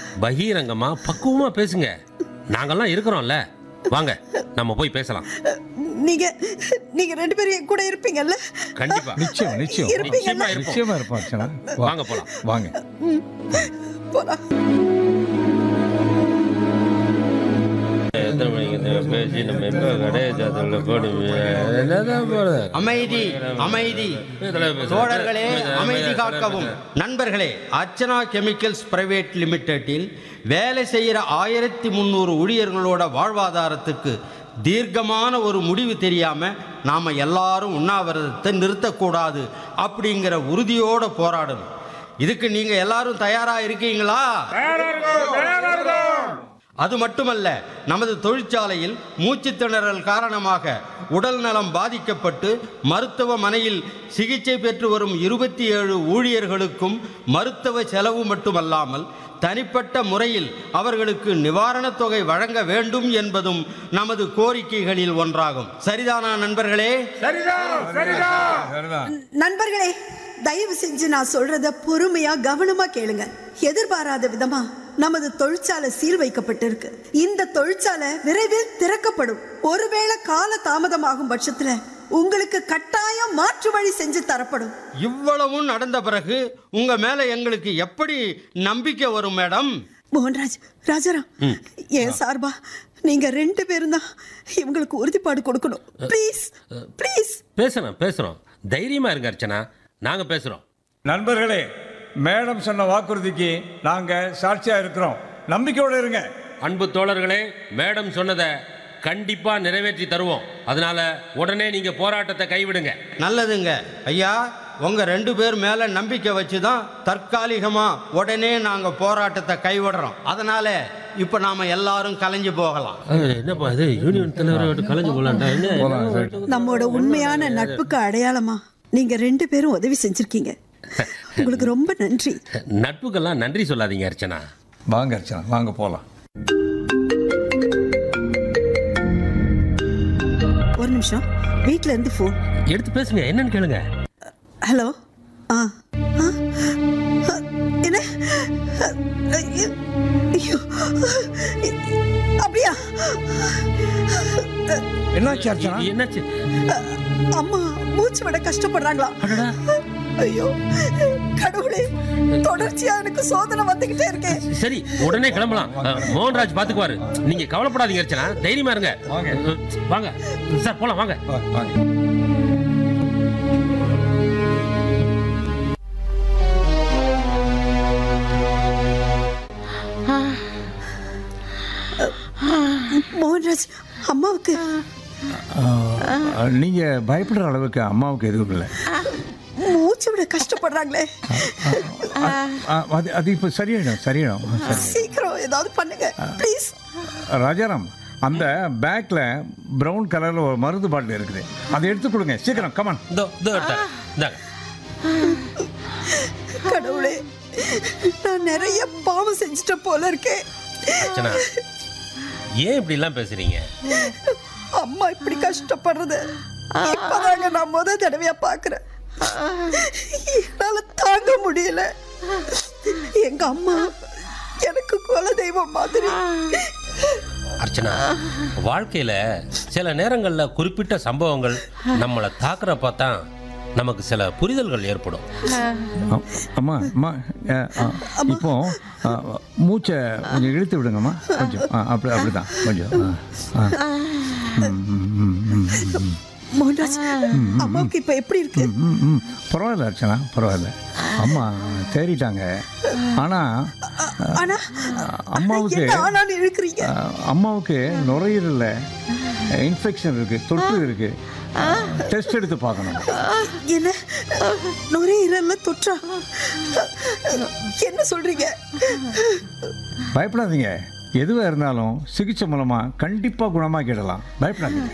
பகீரங்கமா பக்குவமா பேசுங்க நாங்கெல்லாம் இருக்கிறோம்ல வாங்க நம்ம போய் பேசலாம் நீங்க நீங்க ரெண்டு பேரும் என் கூட இருப்பீங்கல்ல கண்டிப்பா நிச்சயம் நிச்சயம் இருப்பீங்கல்ல நிச்சயமா இருப்போம் நிச்சயமா இருப்போம் அர்ச்சனா வா. வாங்க போலாம் வாங்க போலாம் எத்தனை மணிக்கு இந்த பேசி நம்ம எப்ப கடையை போடுவோம் என்னதான் போடுறது அமைதி அமைதி தோழர்களே அமைதி காக்கவும் நண்பர்களே அர்ச்சனா கெமிக்கல்ஸ் பிரைவேட் லிமிடெட்டில் வேலை செய்கிற ஆயிரத்தி முந்நூறு ஊழியர்களோட வாழ்வாதாரத்துக்கு தீர்க்கமான ஒரு முடிவு தெரியாம நாம எல்லாரும் உண்ணாவிரதத்தை நிறுத்தக்கூடாது அப்படிங்கிற உறுதியோட போராடணும் இதுக்கு நீங்க எல்லாரும் தயாரா இருக்கீங்களா அது மட்டுமல்ல நமது தொழிற்சாலையில் மூச்சுத் திணறல் காரணமாக உடல் நலம் பாதிக்கப்பட்டு மருத்துவமனையில் சிகிச்சை பெற்று வரும் இருபத்தி ஏழு ஊழியர்களுக்கும் மருத்துவ செலவு மட்டுமல்லாமல் தனிப்பட்ட முறையில் அவர்களுக்கு நிவாரணத் தொகை வழங்க வேண்டும் என்பதும் நமது கோரிக்கைகளில் ஒன்றாகும் சரிதானா நண்பர்களே சரிதான் நண்பர்களே தயவு செஞ்சு நான் சொல்றத பொறுமையா கவனமா கேளுங்க எதிர்பாராத விதமா நமது தொழிற்சாலை சீல் வைக்கப்பட்டிருக்கு இந்த தொழிற்சாலை விரைவில் திறக்கப்படும் ஒருவேளை கால தாமதமாகும் பட்சத்துல உங்களுக்கு கட்டாயம் மாற்று வழி செஞ்சு தரப்படும் இவ்வளவும் நடந்த பிறகு உங்க மேல எங்களுக்கு எப்படி நம்பிக்கை வரும் மேடம் மோகன்ராஜ் ராஜாராம் ஏன் சார்பா நீங்க ரெண்டு பேரும் தான் இவங்களுக்கு உறுதிப்பாடு கொடுக்கணும் ப்ளீஸ் ப்ளீஸ் பேசுறோம் பேசுறோம் தைரியமா இருங்க அர்ச்சனா நாங்க பேசுறோம் நண்பர்களே மேடம் சொன்ன வாக்குறுதிக்கு நாங்க சாட்சியா இருக்கிறோம் நம்பிக்கையோட இருங்க அன்பு தோழர்களே மேடம் சொன்னதை கண்டிப்பா நிறைவேற்றி தருவோம் அதனால உடனே நீங்க போராட்டத்தை கைவிடுங்க நல்லதுங்க ஐயா உங்க ரெண்டு பேர் மேல நம்பிக்கை வச்சு தான் தற்காலிகமா உடனே நாங்க போராட்டத்தை கைவிடுறோம் அதனால இப்ப நாம எல்லாரும் கலைஞ்சு போகலாம் என்னப்பா இது யூனியன் தலைவர் கலைஞ்சு போலான்டா போலாம், சரி. என்ன நம்மோட உண்மையான நட்புக்கு அடையாளமா நீங்க ரெண்டு பேரும் உதவி செஞ்சிருக்கீங்க உங்களுக்கு ரொம்ப நன்றி நட்புக்கெல்லாம் நன்றி சொல்லாதீங்க அர்ச்சனா வாங்க அர்ச்சனா வாங்க போலாம் ஒரு நிமிஷம் வீட்ல இருந்து ஃபோன் எடுத்து பேசுங்க என்னன்னு கேளுங்க ஹலோ ஆ ஆ? ஆ, என்ன ஐயோ ஐயோ. அப்படியா என்னாச்சு அர்ச்சனா என்னாச்சு அம்மா மூச்சு விட கஷ்டப்படுறாங்களா அடடா. ஐயோ கடவுளே தொடர்ச்சியா எனக்கு சோதனை வந்துகிட்டே இருக்கேன் சரி உடனே கிளம்பலாம் அஹ், மோகன்ராஜ் பாத்துக்குவாரு நீங்க கவலைப்படாதீங்க அர்ச்சனா தைரியமா இருங்க வாங்க. அஹ், வாங்க சார் போலாம் வாங்க வா- வாங்க மோகன்ராஜ் அம்மாவுக்கு ஆ, நீங்க பயப்படுற அளவுக்கு அம்மாவுக்கு எதுவும் இல்லை மூச்சு விட கஷ்டப்படுறாங்களே ஆ, அது அது இப்போ சரியாயிடும் சரியாயிடும் சரி சீக்கிரம் ஏதாவது பண்ணுங்க ப்ளீஸ் ராஜாராம் அந்த பேக்ல பிரவுன் கலர்ல ஒரு மருந்து பாட்டில் இருக்குது அதை எடுத்து கொடுங்க சீக்கிரம் கமான் இதோ இதோ எடுத்தேன். இந்தாங்க கடவுளே நான் நிறைய பாவம் செஞ்சுட்ட போல இருக்கேன் அர்ச்சனா ஏன் இப்படி எல்லாம் பேசுறீங்க அம்மா இப்படி கஷ்டப்படுறது இப்பதாங்க நான் முத தடவையா பாக்குறேன் என்னால தாங்க முடியல எங்க அம்மா எனக்கு குல தெய்வம் மாதிரி அர்ச்சனா வாழ்க்கையில சில நேரங்கள்ல குறிப்பிட்ட சம்பவங்கள் நம்மளை தாக்குறப்ப தான் நமக்கு சில புரிதல்கள் ஏற்படும் அம்மா அம்மா ஆ, ஆ, இப்போ ஆ, மூச்சை கொஞ்சம் இழுத்து விடுங்கம்மா கொஞ்சம் ஆ, அப்படி அப்படிதான் கொஞ்சம் ஆ, ஆ. ம், ம், ம், ம், ம். மோகன்ராஜ் அம்மாவுக்கு இப்ப எப்படி இருக்கு ம், ம். பரவாயில்ல அர்ச்சனா பரவாயில்ல அம்மா தேறிட்டாங்க ஆனா ஆனா அம்மாவுக்கு என்ன ஆனாலும் இழுக்கிறீங்க ஆ, அம்மாவுக்கு நுரையீரல்ல இன்ஃபெக்ஷன் இருக்கு தொற்று இருக்கு டெஸ்ட் எடுத்து பார்க்கணும் என்ன நுரையீரல்ல தொற்றா என்ன சொல்றீங்க பயப்படாதீங்க எதுவாக இருந்தாலும் சிகிச்சை மூலமா கண்டிப்பா குணமாக்கிடலாம் பயப்படாதீங்க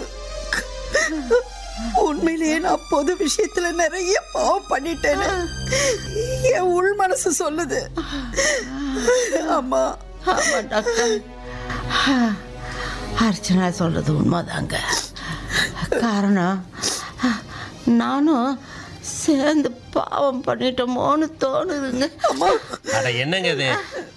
உண்மையிலேயே நான் பொது விஷயத்துல நிறைய பாவம் பண்ணிட்டேன்னு என் உள் மனசு சொல்லுது அம்மா ஆமா டாக்டர் அர்ச்சனா சொல்றது உண்மைதாங்க காரணம் நானும் சேர்ந்து பாவம் பண்ணிட்டோமோன்னு தோணுதுங்க அட என்னங்க இது